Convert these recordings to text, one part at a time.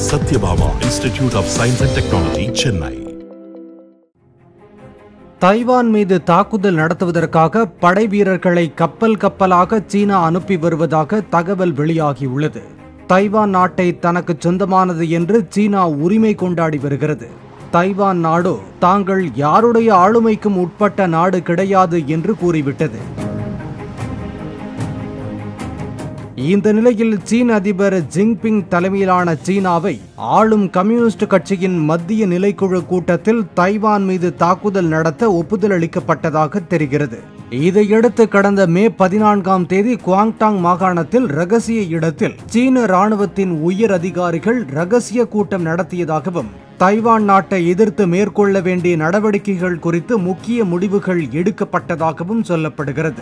Satyabama Institute of Science and Technology, Chennai. Taiwan மீது தாக்குதல் நடத்துவதற்காக படை வீரர்களை கப்பல் கப்பலாக சீனா அனுப்பி வருவதாக தகவல் வெளியாகியுள்ளது தைவான் நாட்டை தனக்கு சொந்தமானது என்று சீனா உரிமை கொண்டாடி வருகிறது தைவான் நாடோ தாங்கள் யாருடைய ஆளுமைக்கும் உட்பட்ட நாடு கிடையாது என்று கூறிவிட்டது இந்த நிலையில் சீன அதிபர் ஜின்பிங் தலைமையிலான சீனாவை ஆளும் கம்யூனிஸ்ட் கட்சியின் மத்திய நிலைக்குழு கூட்டத்தில் தைவான் மீது தாக்குதல் நடத்த ஒப்புதல் அளிக்கப்பட்டதாக தெரிகிறது இதையடுத்து கடந்த மே பதினான்காம் தேதி குவாங்டாங் மாகாணத்தில் ரகசிய இடத்தில் சீன ராணுவத்தின் உயர் அதிகாரிகள் ரகசிய கூட்டம் நடத்தியதாகவும் தைவான் நாட்டை எதிர்த்து மேற்கொள்ள வேண்டிய நடவடிக்கைகள் குறித்து முக்கிய முடிவுகள் எடுக்கப்பட்டதாகவும் சொல்லப்படுகிறது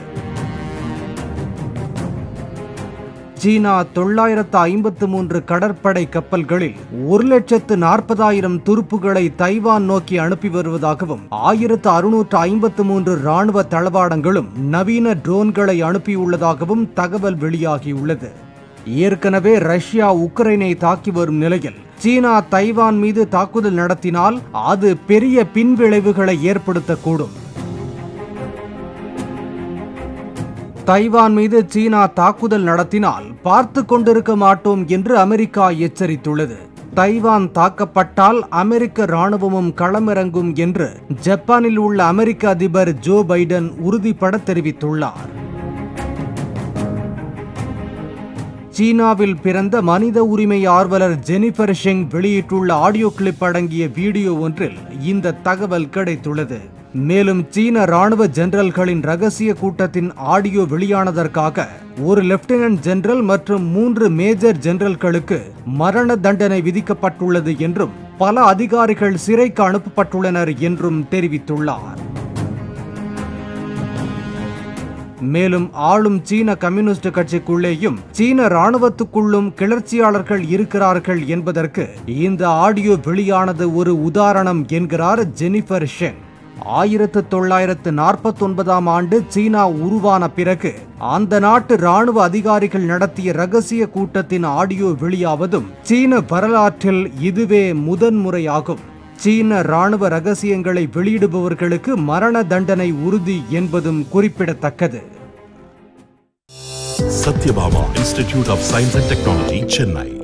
சீனா தொள்ளாயிரத்து ஐம்பத்து மூன்று கடற்படை கப்பல்களில் ஒரு லட்சத்து நாற்பதாயிரம் துருப்புகளை தைவான் நோக்கி அனுப்பி வருவதாகவும் ஆயிரத்து அறுநூற்று ஐம்பத்து மூன்று ராணுவ தளவாடங்களும் நவீன ட்ரோன்களை அனுப்பியுள்ளதாகவும் தகவல் வெளியாகியுள்ளது ஏற்கனவே ரஷ்யா உக்ரைனை தாக்கி வரும் நிலையில் சீனா தைவான் மீது தாக்குதல் நடத்தினால் அது பெரிய பின்விளைவுகளை ஏற்படுத்தக்கூடும் தைவான் மீது சீனா தாக்குதல் நடத்தினால் பார்த்து கொண்டிருக்க மாட்டோம் என்று அமெரிக்கா எச்சரித்துள்ளது தைவான் தாக்கப்பட்டால் அமெரிக்க ராணுவமும் களமிறங்கும் என்று ஜப்பானில் உள்ள அமெரிக்க அதிபர் ஜோ பைடன் உறுதிபட தெரிவித்துள்ளார் சீனாவில் பிறந்த மனித உரிமை ஆர்வலர் ஜெனிஃபர் ஷெங் வெளியிட்டுள்ள ஆடியோ கிளிப் அடங்கிய வீடியோ ஒன்றில் இந்த தகவல் கிடைத்துள்ளது மேலும் சீன ராணுவ ஜெனரல்களின் ரகசிய கூட்டத்தின் ஆடியோ வெளியானதற்காக ஒரு லெப்டினன்ட் ஜெனரல் மற்றும் மூன்று மேஜர் ஜெனரல்களுக்கு மரண தண்டனை விதிக்கப்பட்டுள்ளது என்றும் பல அதிகாரிகள் சிறைக்கு அனுப்பப்பட்டுள்ளனர் என்றும் தெரிவித்துள்ளார் மேலும் ஆளும் சீன கம்யூனிஸ்ட் கட்சிக்குள்ளேயும் சீன ராணுவத்துக்குள்ளும் கிளர்ச்சியாளர்கள் இருக்கிறார்கள் என்பதற்கு இந்த ஆடியோ வெளியானது ஒரு உதாரணம் என்கிறார் ஜெனிஃபர் ஷெங் ஆயிரத்து தொள்ளாயிரத்து நாற்பத்தி ஒன்பதாம் ஆண்டு சீனா உருவான பிறகு அந்த நாட்டு ராணுவ அதிகாரிகள் நடத்திய ரகசிய கூட்டத்தின் ஆடியோ வெளியாவதும் சீன வரலாற்றில் இதுவே முதன்முறையாகும் சீன ராணுவ ரகசியங்களை வெளியிடுபவர்களுக்கு மரண தண்டனை உறுதி என்பதும் குறிப்பிடத்தக்கது Satyabama Institute of Science and Technology, Chennai.